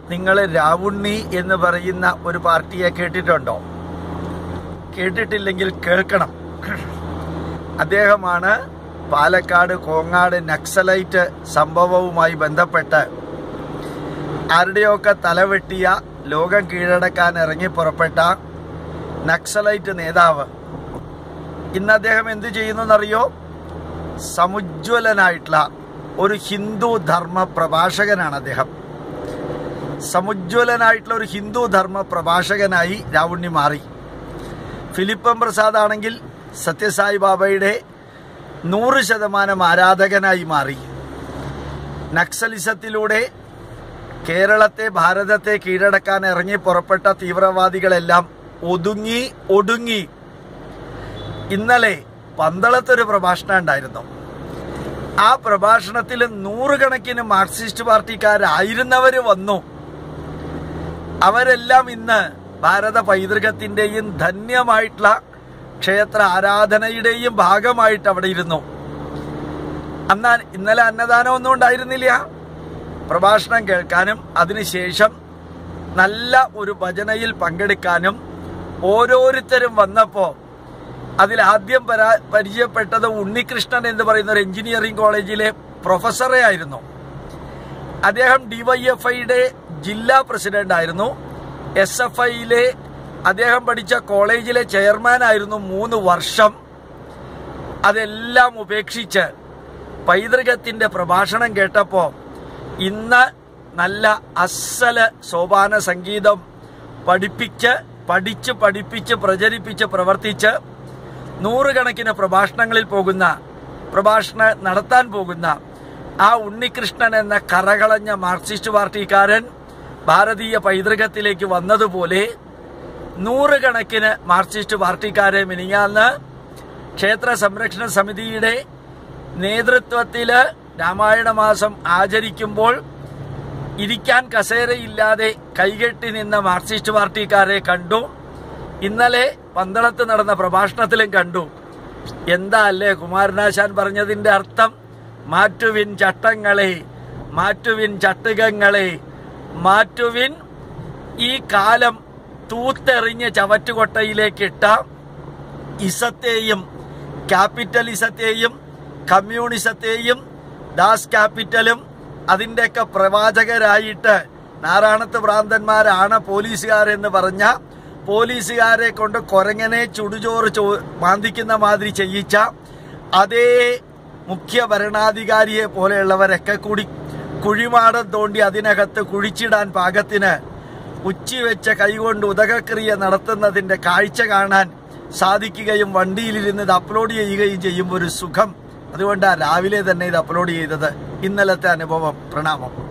നിങ്ങൾ രാവുണ്ണി എന്ന് പറയുന്ന ഒരു പാർട്ടിയെ കേട്ടിട്ടുണ്ടോ കേട്ടിട്ടില്ലെങ്കിൽ കേൾക്കണം അദ്ദേഹമാണ് പാലക്കാട് കോങ്ങാട് നക്സലൈറ്റ് സംഭവവുമായി ബന്ധപ്പെട്ട് ആരുടെയൊക്കെ തലവെട്ടിയ ലോകം കീഴടക്കാൻ ഇറങ്ങി പുറപ്പെട്ട നക്സലൈറ്റ് നേതാവ് ഇന്ന് അദ്ദേഹം എന്ത് ചെയ്യുന്നെന്നറിയോ സമുജ്വലനായിട്ടുള്ള ഒരു ഹിന്ദു ധർമ്മ പ്രഭാഷകനാണ് അദ്ദേഹം സമുജ്വലനായിട്ടുള്ള ഒരു ഹിന്ദു ധർമ്മ പ്രഭാഷകനായി രാവുണ്ണി മാറി ഫിലിപ്പം പ്രസാദ് ആണെങ്കിൽ സത്യസായി ബാബയുടെ നൂറ് ശതമാനം ആരാധകനായി മാറി നക്സലിസത്തിലൂടെ കേരളത്തെ ഭാരതത്തെ കീഴടക്കാൻ ഇറങ്ങി പുറപ്പെട്ട തീവ്രവാദികളെല്ലാം ഒതുങ്ങി ഒടുങ്ങി ഇന്നലെ പന്തളത്തൊരു പ്രഭാഷണം ഉണ്ടായിരുന്നു ആ പ്രഭാഷണത്തിൽ നൂറുകണക്കിന് മാർക്സിസ്റ്റ് പാർട്ടിക്കാരായിരുന്നവർ വന്നു അവരെല്ലാം ഇന്ന് ഭാരത പൈതൃകത്തിന്റെയും ധന്യമായിട്ടുള്ള ക്ഷേത്ര ആരാധനയുടെയും ഭാഗമായിട്ട് അവിടെ ഇരുന്നു അന്നാ ഇന്നലെ അന്നദാനമൊന്നും ഉണ്ടായിരുന്നില്ല പ്രഭാഷണം കേൾക്കാനും അതിനുശേഷം നല്ല ഒരു ഭജനയിൽ പങ്കെടുക്കാനും ഓരോരുത്തരും വന്നപ്പോൾ അതിൽ ആദ്യം പരാ പരിചയപ്പെട്ടത് ഉണ്ണികൃഷ്ണൻ എന്ന് പറയുന്ന ഒരു എഞ്ചിനീയറിംഗ് കോളേജിലെ പ്രൊഫസറെ ആയിരുന്നു അദ്ദേഹം ഡിവൈഎഫ്ഐയുടെ ജില്ലാ പ്രസിഡന്റ് ആയിരുന്നു എസ് എഫ് ഐയിലെ അദ്ദേഹം പഠിച്ച കോളേജിലെ ചെയർമാൻ ആയിരുന്നു മൂന്ന് വർഷം അതെല്ലാം ഉപേക്ഷിച്ച് പൈതൃകത്തിന്റെ പ്രഭാഷണം കേട്ടപ്പോ ഇന്ന് നല്ല അസല് സോപാന സംഗീതം പഠിപ്പിച്ച് പഠിച്ച് പഠിപ്പിച്ച് പ്രചരിപ്പിച്ച് പ്രവർത്തിച്ച് നൂറുകണക്കിന് പ്രഭാഷണങ്ങളിൽ പോകുന്ന പ്രഭാഷണ നടത്താൻ പോകുന്ന ആ ഉണ്ണികൃഷ്ണൻ എന്ന കറകളഞ്ഞ മാർക്സിസ്റ്റ് പാർട്ടിക്കാരൻ ഭാരതീയ പൈതൃകത്തിലേക്ക് വന്നതുപോലെ നൂറുകണക്കിന് മാർക്സിസ്റ്റ് പാർട്ടിക്കാരെ മിനിങ്ങാന്ന് ക്ഷേത്ര സംരക്ഷണ സമിതിയുടെ നേതൃത്വത്തില് രാമായണ മാസം ആചരിക്കുമ്പോൾ ഇരിക്കാൻ കസേരയില്ലാതെ കൈകെട്ടി നിന്ന മാർക്സിസ്റ്റ് പാർട്ടിക്കാരെ കണ്ടു ഇന്നലെ പന്തളത്ത് നടന്ന പ്രഭാഷണത്തിലും കണ്ടു എന്താ അല്ലേ കുമാരനാശാൻ പറഞ്ഞതിന്റെ അർത്ഥം മാറ്റുവിൻ ചട്ടങ്ങളെ മാറ്റുവിൻ ചട്ടുകങ്ങളെ മാറ്റുവിൻ ഈ കാലം തൂത്തെറിഞ്ഞ് ചവറ്റുകൊട്ടയിലേക്കിട്ട ഇസത്തെയും ക്യാപിറ്റലിസത്തെയും കമ്മ്യൂണിസത്തെയും ദാസ് ക്യാപിറ്റലും അതിൻ്റെയൊക്കെ പ്രവാചകരായിട്ട് നാരായണത്ത് ഭ്രാന്തന്മാരാണ് പോലീസുകാരെന്ന് പറഞ്ഞ പോലീസുകാരെ കൊണ്ട് കൊരങ്ങനെ ചുടുചോറ് ചോ മാന്തിക്കുന്ന മാതിരി ചെയ്യിച്ച അതേ മുഖ്യ ഭരണാധികാരിയെ പോലെയുള്ളവരൊക്കെ കൂടി കുഴിമാടം തോണ്ടി അതിനകത്ത് കുഴിച്ചിടാൻ പാകത്തിന് ഉച്ചിവെച്ച കൈകൊണ്ട് ഉദകക്രിയ നടത്തുന്നതിന്റെ കാഴ്ച കാണാൻ സാധിക്കുകയും വണ്ടിയിലിരുന്ന് ഇത് അപ്ലോഡ് ചെയ്യുകയും ചെയ്യുമ്പോൾ ഒരു സുഖം അതുകൊണ്ടാണ് രാവിലെ തന്നെ ഇത് അപ്ലോഡ് ചെയ്തത് ഇന്നലത്തെ അനുഭവം പ്രണാമം